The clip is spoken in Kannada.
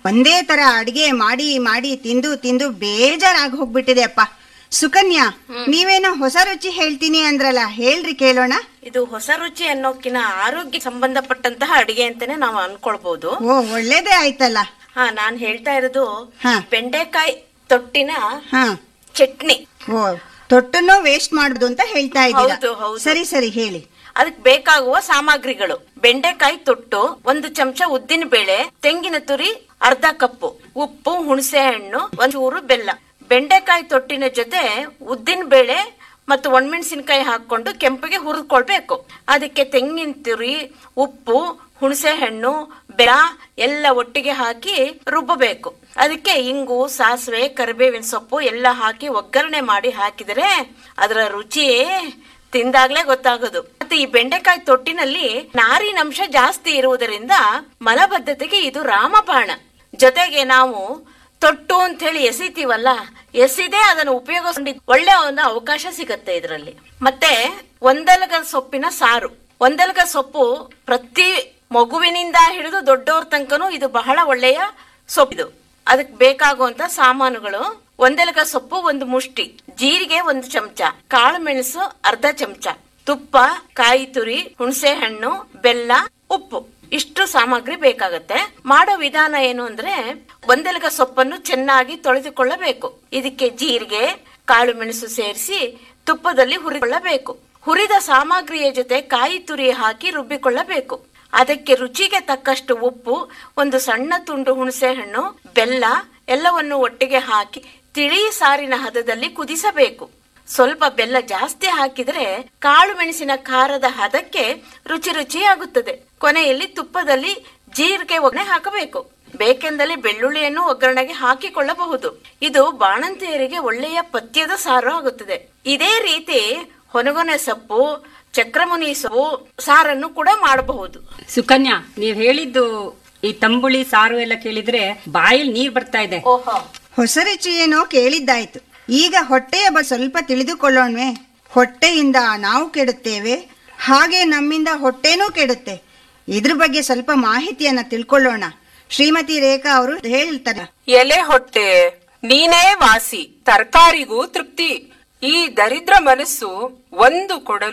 ಒಂದೇ ತರ ಅಡಿಗೆ ಮಾಡಿ ಮಾಡಿ ತಿಂದು ತಿಂದು ಬೇಜಾರಾಗಿ ಹೋಗ್ಬಿಟ್ಟಿದೆ ಅಪ್ಪ ಸುಕನ್ಯಾ ನೀವೇನೋ ಹೊಸ ರುಚಿ ಹೇಳ್ತೀನಿ ಅಂದ್ರಲ್ಲ ಹೇಳ್ರಿ ಕೇಳೋಣ ಇದು ಹೊಸ ರುಚಿ ಅನ್ನೋಕಿನ ಆರೋಗ್ಯ ಸಂಬಂಧಪಟ್ಟಂತಹ ಅಡಿಗೆ ಅಂತಾನೆ ನಾವು ಅನ್ಕೊಳ್ಬಹುದು ಓ ಒಳ್ಳೇದೇ ಆಯ್ತಲ್ಲ ಹಾ ನಾನ್ ಹೇಳ್ತಾ ಇರೋದು ಹಾ. ಬೆಂಡೆಕಾಯಿ ತೊಟ್ಟಿನ ಹಾ ಚಟ್ನಿ ಓ ತೊಟ್ಟನ್ನು ವೇಸ್ಟ್ ಮಾಡುದು ಅಂತ ಹೇಳ್ತಾ ಇದ್ದೀರಾ ಹೌದು, ಹೌದು. ಸರಿ ಸರಿ ಹೇಳಿ ಅದಕ್ಕೆ ಬೇಕಾಗುವ ಸಾಮಗ್ರಿಗಳು ಬೆಂಡೆಕಾಯಿ ತೊಟ್ಟು ಒಂದು ಚಮಚ ಉದ್ದಿನ ಬೇಳೆ ತೆಂಗಿನ ತುರಿ ಅರ್ಧ ಕಪ್ಪು ಉಪ್ಪು ಹುಣಸೆ ಹಣ್ಣು ಒಂಚೂರು ಬೆಲ್ಲ ಬೆಂಡೆಕಾಯಿ ತೊಟ್ಟಿನ ಜೊತೆ ಉದ್ದಿನ ಬೇಳೆ ಮತ್ತು ಒಣಮೆಣಸಿನಕಾಯಿ ಹಾಕೊಂಡು ಕೆಂಪಿಗೆ ಹುರಿದ್ಕೊಳ್ಬೇಕು ಅದಕ್ಕೆ ತೆಂಗಿನ ತುರಿ ಉಪ್ಪು ಹುಣಸೆ ಹಣ್ಣು ಬೆಲ್ಲ ಎಲ್ಲ ಒಟ್ಟಿಗೆ ಹಾಕಿ ರುಬ್ಬಬೇಕು ಅದಕ್ಕೆ ಇಂಗು ಸಾಸಿವೆ ಕರಿಬೇವಿನ ಸೊಪ್ಪು ಎಲ್ಲ ಹಾಕಿ ಒಗ್ಗರಣೆ ಮಾಡಿ ಹಾಕಿದರೆ ಅದರ ರುಚಿಯೇ ತಿಂದಾಗ್ಲೇ ಗೊತ್ತಾಗೋದು ಮತ್ತೆ ಈ ಬೆಂಡೆಕಾಯಿ ತೊಟ್ಟಿನಲ್ಲಿ ನಾರಿನಂಶ ಜಾಸ್ತಿ ಇರುವುದರಿಂದ ಮಲಬದ್ಧತೆಗೆ ಇದು ರಾಮಬಾಣ ಜೊತೆಗೆ ನಾವು ತೊಟ್ಟು ಅಂತ ಹೇಳಿ ಎಸಿತೀವಲ್ಲ ಎಸಿದೇ ಅದನ್ನು ಉಪಯೋಗಿಸ್ಕೊಂಡು ಒಳ್ಳೆ ಒಂದು ಅವಕಾಶ ಸಿಗತ್ತೆ ಇದರಲ್ಲಿ ಮತ್ತೆ ಒಂದೆಲಗ ಸೊಪ್ಪಿನ ಸಾರು ಒಂದೆಲಗ ಸೊಪ್ಪು ಪ್ರತಿ ಮಗುವಿನಿಂದ ಹಿಡಿದು ದೊಡ್ಡವ್ರ ತನಕನೂ ಇದು ಬಹಳ ಒಳ್ಳೆಯ ಸೊಪ್ಪಿದು ಅದಕ್ಕೆ ಬೇಕಾಗುವಂತ ಸಾಮಾನುಗಳು ಒಂದೆಲಗ ಸೊಪ್ಪು ಒಂದು ಮುಷ್ಟಿ ಜೀರಿಗೆ ಒಂದು ಚಮಚ ಕಾಳು ಮೆಣಸು ಅರ್ಧ ಚಮಚ ತುಪ್ಪ ಕಾಯಿ ತುರಿ ಹುಣಸೆ ಹಣ್ಣು ಬೆಲ್ಲ ಉಪ್ಪು ಇಷ್ಟು ಸಾಮಗ್ರಿ ಬೇಕಾಗತ್ತೆ ಮಾಡೋ ವಿಧಾನ ಏನು ಅಂದ್ರೆ ಒಂದೆಲಗ ಸೊಪ್ಪನ್ನು ಚೆನ್ನಾಗಿ ತೊಳೆದುಕೊಳ್ಳಬೇಕು ಇದಕ್ಕೆ ಜೀರಿಗೆ ಕಾಳು ಮೆಣಸು ಸೇರಿಸಿ ತುಪ್ಪದಲ್ಲಿ ಹುರಿಕೊಳ್ಳಬೇಕು ಹುರಿದ ಸಾಮಗ್ರಿಯ ಜೊತೆ ಕಾಯಿ ತುರಿ ಹಾಕಿ ರುಬ್ಬಿಕೊಳ್ಳಬೇಕು ಅದಕ್ಕೆ ರುಚಿಗೆ ತಕ್ಕಷ್ಟು ಉಪ್ಪು ಒಂದು ಸಣ್ಣ ತುಂಡು ಹುಣಸೆ ಹಣ್ಣು ಬೆಲ್ಲ ಎಲ್ಲವನ್ನು ಒಟ್ಟಿಗೆ ಹಾಕಿ ತಿಳಿ ಸಾರಿನ ಹದದಲ್ಲಿ ಕುದಿಸಬೇಕು ಸ್ವಲ್ಪ ಬೆಲ್ಲ ಜಾಸ್ತಿ ಹಾಕಿದ್ರೆ ಕಾಳು ಮೆಣಸಿನ ಖಾರದ ಹದಕ್ಕೆ ರುಚಿ ರುಚಿಯಾಗುತ್ತದೆ ಕೊನೆಯಲ್ಲಿ ತುಪ್ಪದಲ್ಲಿ ಜೀರಿಗೆ ಒಗ್ಗರಣೆ ಹಾಕಬೇಕು ಬೇಕೆಂದಲ್ಲಿ ಬೆಳ್ಳುಳ್ಳಿಯನ್ನು ಒಗ್ಗರಣೆಗೆ ಹಾಕಿಕೊಳ್ಳಬಹುದು ಇದು ಬಾಣಂತಿಯರಿಗೆ ಒಳ್ಳೆಯ ಪಥ್ಯದ ಸಾರು ಆಗುತ್ತದೆ ಇದೇ ರೀತಿ ಹೊನಗೊನೆ ಸೊಪ್ಪು ಚಕ್ರಮುನಿ ಸೊಪ್ಪು ಸಾರನ್ನು ಕೂಡ ಮಾಡಬಹುದು ಸುಕನ್ಯಾ ನೀವ್ ಹೇಳಿದ್ದು ಈ ತಂಬುಳಿ ಸಾರು ಎಲ್ಲ ಕೇಳಿದ್ರೆ ಬಾಯಲ್ಲಿ ನೀರ್ ಬರ್ತಾ ಇದೆ ಓಹೋ ಹೊಸ ರುಚಿ ಏನೋ ಕೇಳಿದ್ದಾಯ್ತು ಈಗ ಹೊಟ್ಟೆಯ ಬ ಸ್ವಲ್ಪ ತಿಳಿದುಕೊಳ್ಳೋಣ್ವೆ ಹೊಟ್ಟೆಯಿಂದ ನಾವು ಕೆಡುತ್ತೇವೆ ಹಾಗೆ ನಮ್ಮಿಂದ ಹೊಟ್ಟೆನೂ ಕೆಡುತ್ತೆ ಇದ್ರ ಬಗ್ಗೆ ಸ್ವಲ್ಪ ಮಾಹಿತಿಯನ್ನ ತಿಳ್ಕೊಳ್ಳೋಣ ಶ್ರೀಮತಿ ರೇಖಾ ಅವರು ಹೇಳ್ತಾರೆ ಎಲೆ ಹೊಟ್ಟೆ ನೀನೇ ವಾಸಿ ತರಕಾರಿಗೂ ತೃಪ್ತಿ ಈ ದರಿದ್ರ ಮನಸ್ಸು ಒಂದು ಕೊಡಲು